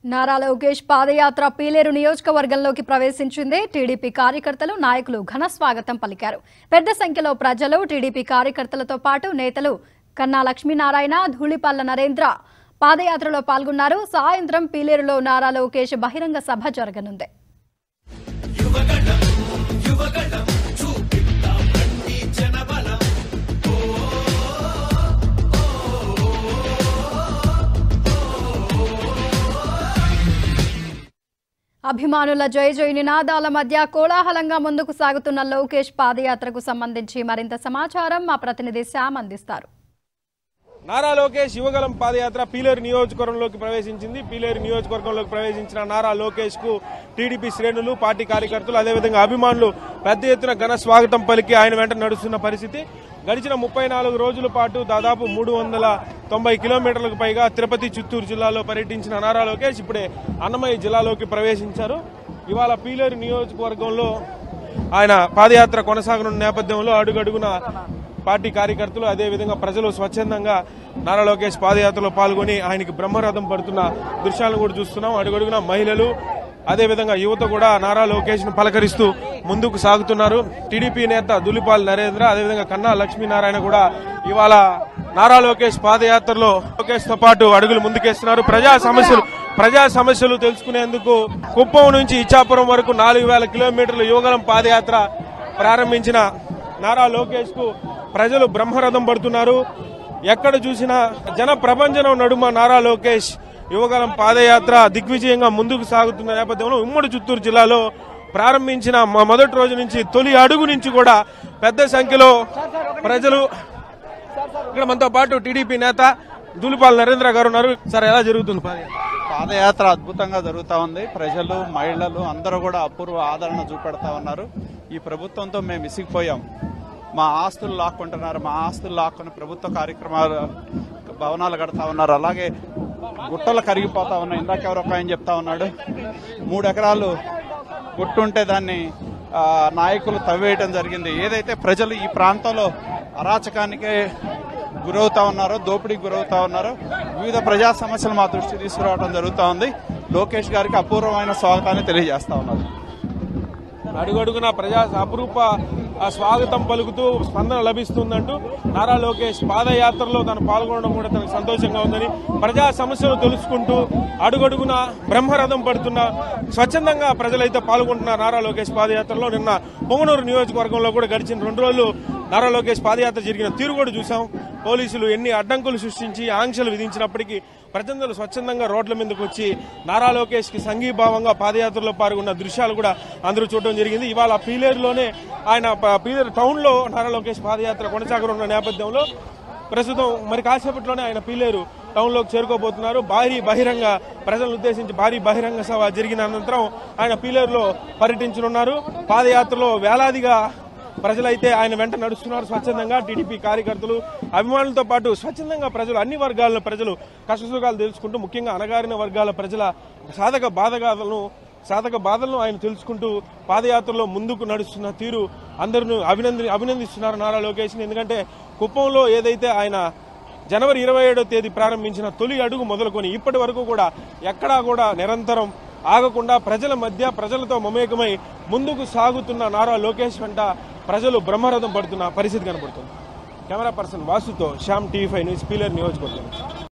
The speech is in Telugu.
నారా లోకేష్ పాదయాత్ర పీలేరు నియోజకవర్గంలోకి ప్రవేశించింది టీడీపీ కార్యకర్తలు నాయకులు ఘన స్వాగతం పలికారు పెద్ద సంఖ్యలో ప్రజలు టీడీపీ కార్యకర్తలతో పాటు నేతలు కన్నా లక్ష్మీనారాయణ ధూళిపల్ల నరేంద్ర పాదయాత్రలో పాల్గొన్నారు సాయంత్రం పీలేరులో నారా లోకేష్ బహిరంగ సభ జరగనుంది అభిమానుల జయ జయ నినాదాల మధ్య కోలాహలంగా ముందుకు సాగుతున్న లోకేష్ పాదయాత్రకు సంబంధించి మరింత సమాచారం మా ప్రతినిధి శ్యామ్ అందిస్తారు నారా లోకేష్ యువగలం పాదయాత్ర పీలేరు నియోజకవర్గంలోకి ప్రవేశించింది పీలేరు నియోజకవర్గంలోకి ప్రవేశించిన నారా లోకేష్ కు టీడీపీ శ్రేణులు పార్టీ కార్యకర్తలు అదేవిధంగా అభిమానులు పెద్ద ఎత్తున ఘన స్వాగతం పలికి ఆయన వెంట నడుస్తున్న పరిస్థితి గడిచిన ముప్పై నాలుగు రోజుల పాటు దాదాపు మూడు వందల తొంభై కిలోమీటర్లకు పైగా తిరుపతి చిత్తూరు జిల్లాలో పర్యటించిన నారా లోకేష్ ఇప్పుడే అన్నమయ్య జిల్లాలోకి ప్రవేశించారు ఇవాళ పీలేరు నియోజకవర్గంలో ఆయన పాదయాత్ర కొనసాగనున్న నేపథ్యంలో అడుగడుగున పార్టీ కార్యకర్తలు అదేవిధంగా ప్రజలు స్వచ్ఛందంగా నారా లోకేష్ పాదయాత్రలో పాల్గొని ఆయనకి బ్రహ్మరథం పడుతున్న దృశ్యాలను కూడా చూస్తున్నాం అడుగడుగున మహిళలు అదేవిధంగా యువత కూడా నారా లోకేష్ ను పలకరిస్తూ ముందుకు సాగుతున్నారు టీడీపీ నేత దులిపాల్ నరేంద్ర అదేవిధంగా కన్నా లక్ష్మీనారాయణ కూడా ఇవాళ నారా లోకేష్ పాదయాత్రలో లోకేష్ తో పాటు అడుగులు ముందుకేస్తున్నారు ప్రజా సమస్యలు ప్రజా సమస్యలు తెలుసుకునేందుకు కుప్పం నుంచి ఇచ్చాపురం వరకు నాలుగు వేల కిలోమీటర్ల యువగలం పాదయాత్ర ప్రారంభించిన నారా లోకేష్ కు ప్రజలు బ్రహ్మరథం పడుతున్నారు ఎక్కడ చూసినా జన ప్రపంచం నడుమ నారా లోకేష్ యువగలం పాదయాత్ర దిగ్విజయంగా ముందుకు సాగుతున్న నేపథ్యంలో ఉమ్మడి చిత్తూరు జిల్లాలో ప్రారంభించిన మా మొదటి రోజు నుంచి తొలి అడుగు నుంచి కూడా పెద్ద సంఖ్యలో ప్రజలు ఇక్కడ మనతో పాటు టీడీపీ నేత దూలిపాల్ నరేంద్ర గారు ఉన్నారు సార్ ఎలా జరుగుతుంది పాదయాత్ర పాదయాత్ర అద్భుతంగా జరుగుతా ఉంది ప్రజలు మహిళలు అందరూ కూడా అపూర్వ ఆదరణ చూపెడతా ఉన్నారు ఈ ప్రభుత్వంతో మేము విసిగిపోయాం మా ఆస్తులు లాక్కుంటున్నారు మా ఆస్తులు లాక్కుని ప్రభుత్వ కార్యక్రమాలు భవనాలు కడతా ఉన్నారు అలాగే గుట్టలు కరిగిపోతా ఉన్నాయి ఇందాక ఎవరో ఒక ఆయన చెప్తా ఉన్నాడు మూడు ఎకరాలు గుట్టుంటే దాన్ని ఆ, నాయకులు తవ్వేయటం జరిగింది ఏదైతే ప్రజలు ఈ ప్రాంతంలో అరాచకానికి గురవుతా ఉన్నారో దోపిడీకి గురవుతా ఉన్నారో వివిధ ప్రజా సమస్యలు మా దృష్టి తీసుకురావడం జరుగుతా ఉంది లోకేష్ గారికి అపూర్వమైన స్వాగతాన్ని తెలియజేస్తా ఉన్నారు అడుగడుగున ప్రజా అపురూప ఆ, స్వాగతం పలుకుతూ స్పందన లభిస్తుందంటూ నారా లోకేష్ పాదయాత్రలో తను పాల్గొనడం కూడా తనకు సంతోషంగా ఉందని ప్రజా సమస్యలు తెలుసుకుంటూ అడుగడుగున బ్రహ్మరథం పడుతున్న స్వచ్ఛందంగా ప్రజలైతే పాల్గొంటున్నారు నారా లోకేష్ పాదయాత్రలో నిన్న పొంగనూరు నియోజకవర్గంలో కూడా గడిచిన రెండు రోజులు నారా లోకేష్ పాదయాత్ర జరిగిన తీరు కూడా చూసాం పోలీసులు ఎన్ని అడ్డంకులు సృష్టించి ఆంక్షలు విధించినప్పటికీ ప్రజలు స్వచ్ఛందంగా రోడ్ల మీదకి వచ్చి నారా లోకేష్ కి సంఘీభావంగా పాదయాత్రలో పాల్గొన్న దృశ్యాలు కూడా అందరూ చూడడం జరిగింది ఇవాళ పీలేరులోనే ఆయన ప- పీలేరు టౌన్ లో నారా లోకేష్ పాదయాత్ర కొనసాగనున్న నేపథ్యంలో ప్రస్తుతం మరి కాసేపట్లోనే ఆయన పీలేరు టౌన్ లోకి చేరుకోబోతున్నారు భారీ బహిరంగ ప్రజలను ఉద్దేశించి భారీ బహిరంగ సభ జరిగిన అనంతరం ఆయన పీలేరులో పర్యటించనున్నారు పాదయాత్రలో వేలాదిగా ప్రజలైతే ఆయన వెంట నడుస్తున్నారు స్వచ్ఛందంగా టీడీపీ కార్యకర్తలు అభిమానులతో పాటు స్వచ్ఛందంగా ప్రజలు అన్ని వర్గాల ప్రజలు కష్టసుఖాలు తెలుసుకుంటూ ముఖ్యంగా అణగారిన వర్గాల ప్రజల సాధక బాధగాలను సాధక బాధలను ఆయన తెలుసుకుంటూ పాదయాత్రలో ముందుకు నడుస్తున్న తీరు అందరూ అభినంది అభినందిస్తున్నారు నారా లోకేష్ ఎందుకంటే కుప్పంలో ఏదైతే ఆయన జనవరి ఇరవై ఏడో తేదీ ప్రారంభించిన తొలి అడుగు మొదలుకొని ఇప్పటి వరకు కూడా ఎక్కడా కూడా నిరంతరం ఆగకుండా ప్రజల మధ్య ప్రజలతో మమేకమై ముందుకు సాగుతున్న నారా లోకేష్ వెంట ప్రజలు బ్రహ్మరథం పడుతున్న పరిస్థితి కనబడుతుంది కెమెరా పర్సన్ వాసుతో Shyam TV five news Pileru నియోజకవర్గం